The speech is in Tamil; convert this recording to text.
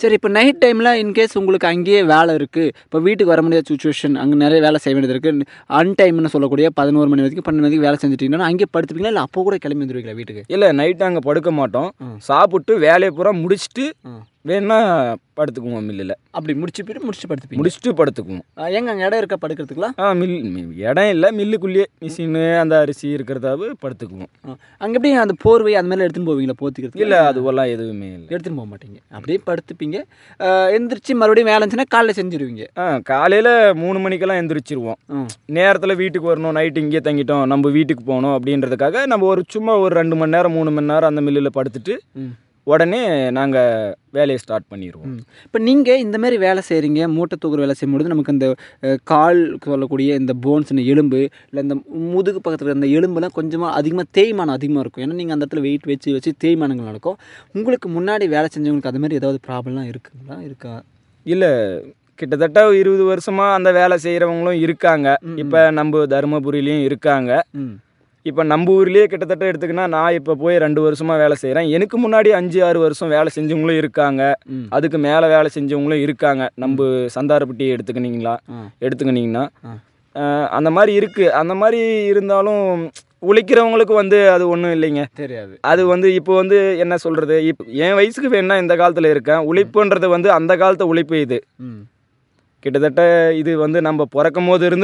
சரி இப்போ நைட் டைமில் இன்கேஸ் உங்களுக்கு அங்கேயே வேலை இருக்குது இப்போ வீட்டுக்கு வர முடியாத சுச்சுவேஷன் அங்கே நிறைய வேலை செய்ய வேண்டியது இருக்குது அன்டைம்னு சொல்லக்கூடிய பதினோரு மணி வரைக்கும் பன்னெண்டு மணிக்கு வேலை செஞ்சுட்டீங்கன்னா அங்கேயே படுத்துப்பீங்களா இல்லை அப்போ கூட கிளம்பி வந்துருவீங்களா வீட்டுக்கு இல்லை நைட் அங்கே படுக்க மாட்டோம் ம். சாப்பிட்டு வேலையை பூரா முடிச்சுட்டு ம். வேணா படுத்துக்குவோம் மில்லில் அப்படி முடிச்சு போயிட்டு முடிச்சு படுத்துப்பீங்க முடிச்சுட்டு படுத்துக்குவோம் ஆ, எங்க அங்கே இடம் இருக்கா படுக்கிறதுக்குலாம் ஆ மில் மி- இடம் இல்லை மில்லுக்குள்ளேயே மிஷினு அந்த அரிசி இருக்கிறதாவே படுத்துக்குவோம் அங்கே எப்படி அந்த போர்வை அந்த மாதிரி எடுத்துன்னு போவீங்களா போத்திக்கிறதுக்கு இல்லை அதுவெல்லாம் எதுவுமே இல்லை எடுத்துன்னு போக மாட்டீங்க அப்படியே படுத்துப்பீங்க ஆ, எந்திரிச்சு மறுபடியும் வேலை இருந்துச்சுன்னா காலைல செஞ்சுருவீங்க ஆ காலையில் மூணு மணிக்கெல்லாம் எந்திரிச்சிருவோம் ம் நேரத்தில் வீட்டுக்கு வரணும் நைட்டு இங்கேயே தங்கிட்டோம் நம்ம வீட்டுக்கு போகணும் அப்படின்றதுக்காக நம்ம ஒரு சும்மா ஒரு ரெண்டு மணி நேரம் மூணு மணி நேரம் அந்த மில்லில் படுத்துட்டு ம் உடனே நாங்கள் வேலையை ஸ்டார்ட் பண்ணிடுவோம் இப்போ நீங்கள் இந்த மாதிரி வேலை செய்கிறீங்க மூட்டை தூக்குற வேலை செய்யும்பொழுது நமக்கு இந்த அஹ், கால் சொல்லக்கூடிய இந்த போன்ஸ் இந்த எலும்பு இல்லை இந்த முதுகு பக்கத்தில் இருக்க இந்த எலும்புலாம் கொஞ்சமாக அதிகமாக தேய்மானம் அதிகமாக இருக்கும் ஏன்னா நீங்கள் அந்த இடத்துல வெயிட் வச்சு வச்சு தேய்மானங்கள் நடக்கும் உங்களுக்கு முன்னாடி வேலை செஞ்சவங்களுக்கு அது மாதிரி ஏதாவது ப்ராப்ளம்லாம் இருக்குங்களா இருக்கா இல்லை கிட்டத்தட்ட இருபது வருஷமாக அந்த வேலை செய்கிறவங்களும் இருக்காங்க ம், இப்போ நம்ம தருமபுரியிலையும் இருக்காங்க ம் இப்போ நம்ம ஊர்லேயே கிட்டத்தட்ட எடுத்துக்கினா நான் இப்போ போய் ரெண்டு வருஷமாக வேலை செய்கிறேன் எனக்கு முன்னாடி அஞ்சு ஆறு வருஷம் வேலை செஞ்சவங்களும் இருக்காங்க ம் அதுக்கு மேலே வேலை செஞ்சவங்களும் இருக்காங்க நம்ம சந்தாரப்பட்டி எடுத்துக்கினீங்களா ஆ எடுத்துக்கினீங்கன்னா ஆ. அஹ், அந்த மாதிரி இருக்குது அந்த மாதிரி இருந்தாலும் உழைக்கிறவங்களுக்கு வந்து அது ஒன்றும் இல்லைங்க தெரியாது அது வந்து இப்போ வந்து என்ன சொல்கிறது இப்போ என் வயசுக்கு வேணா இந்த காலத்தில் இருக்கேன் உழைப்புன்றது வந்து அந்த காலத்து உழைப்பு இது ம் கிட்டத்தட்ட இது வந்து நம்ம பிறக்கும் போது இருந்து